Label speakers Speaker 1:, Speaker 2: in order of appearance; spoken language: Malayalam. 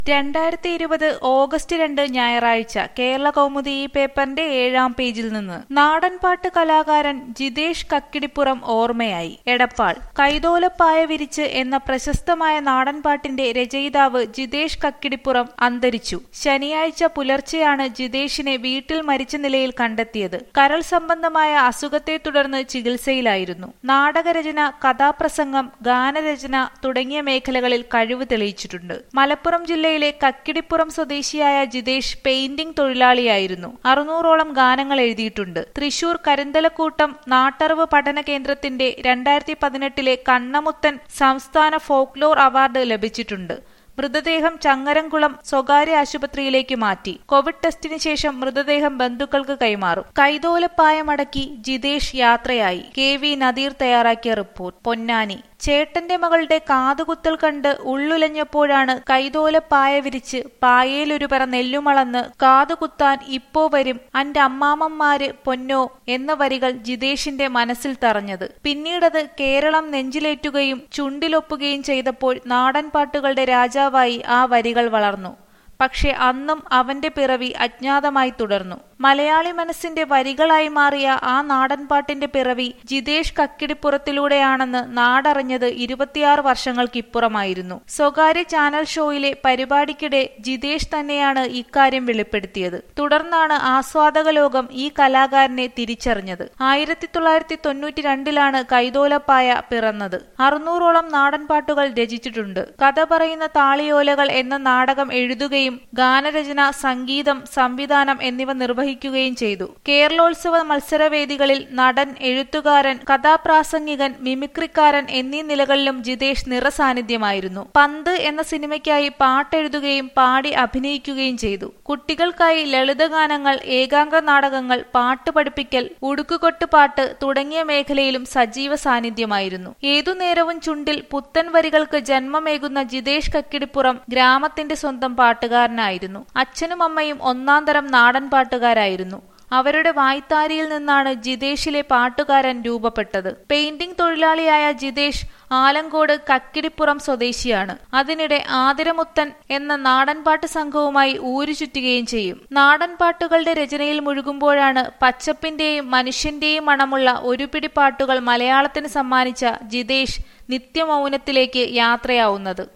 Speaker 1: രണ്ടായിരത്തി ഇരുപത് ഓഗസ്റ്റ് രണ്ട് ഞായറാഴ്ച കേരള കൗമുദി ഈ പേപ്പറിന്റെ ഏഴാം പേജിൽ നിന്ന് നാടൻപാട്ട് കലാകാരൻ ജിതേഷ് കക്കിടിപ്പുറം ഓർമ്മയായി എടപ്പാൾ കൈതോലപ്പായ വിരിച്ച് എന്ന പ്രശസ്തമായ നാടൻപാട്ടിന്റെ രചയിതാവ് ജിതേഷ് കക്കിടിപ്പുറം അന്തരിച്ചു ശനിയാഴ്ച പുലർച്ചെയാണ് ജിതേഷിനെ വീട്ടിൽ മരിച്ച നിലയിൽ കണ്ടെത്തിയത് കരൾ സംബന്ധമായ അസുഖത്തെ തുടർന്ന് ചികിത്സയിലായിരുന്നു നാടകരചന കഥാപ്രസംഗം ഗാനരചന തുടങ്ങിയ മേഖലകളിൽ കഴിവ് തെളിയിച്ചിട്ടുണ്ട് മലപ്പുറം ജില്ലയിലെ കക്കിടിപ്പുറം സ്വദേശിയായ ജിതേഷ് പെയിന്റിംഗ് തൊഴിലാളിയായിരുന്നു അറുന്നൂറോളം ഗാനങ്ങൾ എഴുതിയിട്ടുണ്ട് തൃശൂർ കരിന്തലക്കൂട്ടം നാട്ടറിവ് പഠന കേന്ദ്രത്തിന്റെ രണ്ടായിരത്തി പതിനെട്ടിലെ കണ്ണമുത്തൻ സംസ്ഥാന ഫോക്ലോർ അവാർഡ് ലഭിച്ചിട്ടുണ്ട് മൃതദേഹം ചങ്ങരംകുളം സ്വകാര്യ ആശുപത്രിയിലേക്ക് മാറ്റി കോവിഡ് ടെസ്റ്റിന് ശേഷം മൃതദേഹം ബന്ധുക്കൾക്ക് കൈമാറും കൈതോലപ്പായ മടക്കി ജിതേഷ് യാത്രയായി കെ വി നദീർ തയ്യാറാക്കിയ റിപ്പോർട്ട് പൊന്നാനി ചേട്ടന്റെ മകളുടെ കാതുകുത്തൽ കണ്ട് ഉള്ളുലഞ്ഞപ്പോഴാണ് കൈതോലപ്പായ വിരിച്ച് പായേലൊരു പറ നെല്ലുമളന്ന് കാതുകുത്താൻ ഇപ്പോ വരും അന്റെ അമ്മാമ്മമാര് പൊന്നോ എന്ന വരികൾ ജിതേഷിന്റെ മനസ്സിൽ തറഞ്ഞത് പിന്നീടത് കേരളം നെഞ്ചിലേറ്റുകയും ചുണ്ടിലൊപ്പുകയും ചെയ്തപ്പോൾ നാടൻ പാട്ടുകളുടെ രാജാവായി ആ വരികൾ വളർന്നു പക്ഷെ അന്നും അവന്റെ പിറവി അജ്ഞാതമായി തുടർന്നു മലയാളി മനസ്സിന്റെ വരികളായി മാറിയ ആ നാടൻപാട്ടിന്റെ പിറവി ജിതേഷ് കക്കിടിപ്പുറത്തിലൂടെയാണെന്ന് നാടറിഞ്ഞത് ഇരുപത്തിയാറ് വർഷങ്ങൾക്കിപ്പുറമായിരുന്നു സ്വകാര്യ ചാനൽ ഷോയിലെ പരിപാടിക്കിടെ ജിതേഷ് തന്നെയാണ് ഇക്കാര്യം വെളിപ്പെടുത്തിയത് തുടർന്നാണ് ആസ്വാദക ലോകം ഈ കലാകാരനെ തിരിച്ചറിഞ്ഞത് ആയിരത്തി തൊള്ളായിരത്തി തൊണ്ണൂറ്റി രണ്ടിലാണ് കൈതോലപ്പായ പിറന്നത് അറുന്നൂറോളം നാടൻപാട്ടുകൾ രചിച്ചിട്ടുണ്ട് കഥ പറയുന്ന താളിയോലകൾ എന്ന നാടകം എഴുതുകയും ഗാനരചന സംഗീതം സംവിധാനം എന്നിവ നിർവഹിക്കുകയും ചെയ്തു കേരളോത്സവ മത്സരവേദികളിൽ നടൻ എഴുത്തുകാരൻ കഥാപ്രാസംഗികൻ മിമിക്രിക്കാരൻ എന്നീ നിലകളിലും ജിതേഷ് നിറസാന്നിധ്യമായിരുന്നു പന്ത് എന്ന സിനിമയ്ക്കായി പാട്ടെഴുതുകയും പാടി അഭിനയിക്കുകയും ചെയ്തു കുട്ടികൾക്കായി ലളിതഗാനങ്ങൾ ഏകാംഗ നാടകങ്ങൾ പാട്ട് പഠിപ്പിക്കൽ ഉടുക്കുകൊട്ട് പാട്ട് തുടങ്ങിയ മേഖലയിലും സജീവ സാന്നിധ്യമായിരുന്നു ഏതു നേരവും ചുണ്ടിൽ പുത്തൻ വരികൾക്ക് ജന്മമേകുന്ന ജിതേഷ് കക്കിടിപ്പുറം ഗ്രാമത്തിന്റെ സ്വന്തം പാട്ടുകാരനായിരുന്നു അച്ഛനും അമ്മയും ഒന്നാം തരം നാടൻ പാട്ടുകാരായിരുന്നു അവരുടെ വായ്ത്താരിയിൽ നിന്നാണ് ജിതേഷിലെ പാട്ടുകാരൻ രൂപപ്പെട്ടത് പെയിന്റിംഗ് തൊഴിലാളിയായ ജിതേഷ് ആലങ്കോട് കക്കിടിപ്പുറം സ്വദേശിയാണ് അതിനിടെ ആതിരമുത്തൻ എന്ന നാടൻപാട്ട് സംഘവുമായി ഊരു ചുറ്റുകയും ചെയ്യും നാടൻപാട്ടുകളുടെ രചനയിൽ മുഴുകുമ്പോഴാണ് പച്ചപ്പിന്റെയും മനുഷ്യന്റെയും മണമുള്ള ഒരു പിടി പാട്ടുകൾ മലയാളത്തിന് സമ്മാനിച്ച ജിതേഷ് നിത്യമൗനത്തിലേക്ക് യാത്രയാവുന്നത്